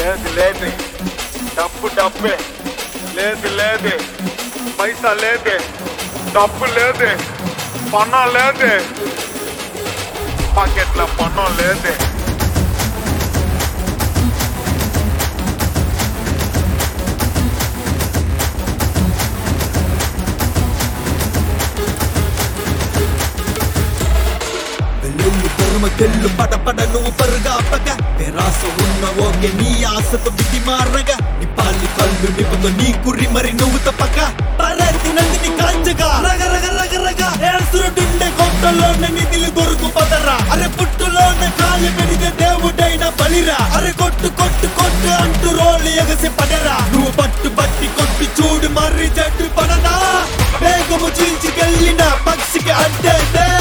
లేదు లేదు డబ్బు డబ్బే లేదు లేదు పైసా లేదు డబ్బు లేదు పన్నం లేదు పాకెట్ల పన్నం లేదు వెల్లుల్లి పొరుమకెళ్ళు పడపడ నువ్వు పరుగా పగ నిరాశ ఉన్న ఓకే నీ ఆశతో బిడ్డి మారగా నీ పాలి కళ్ళు నిపుతో నీ కుర్రి మరి నువ్వు తప్పక పరతి నందిని కాంచగా రగ రగ రగ రగ ఏసురుడుండే కొండలోనే నిధులు దొరుకు పదరా అరే పుట్టులోనే కాలు పెడితే దేవుడైన బలిరా అరే కొట్టు కొట్టు కొట్టు అంటూ రోళ్ళు ఎగసి పడరా నువ్వు పట్టు పట్టి కొట్టి చూడు మర్రి జట్టు పడనా వేగము చీల్చికెళ్ళిన పక్షికి అంటే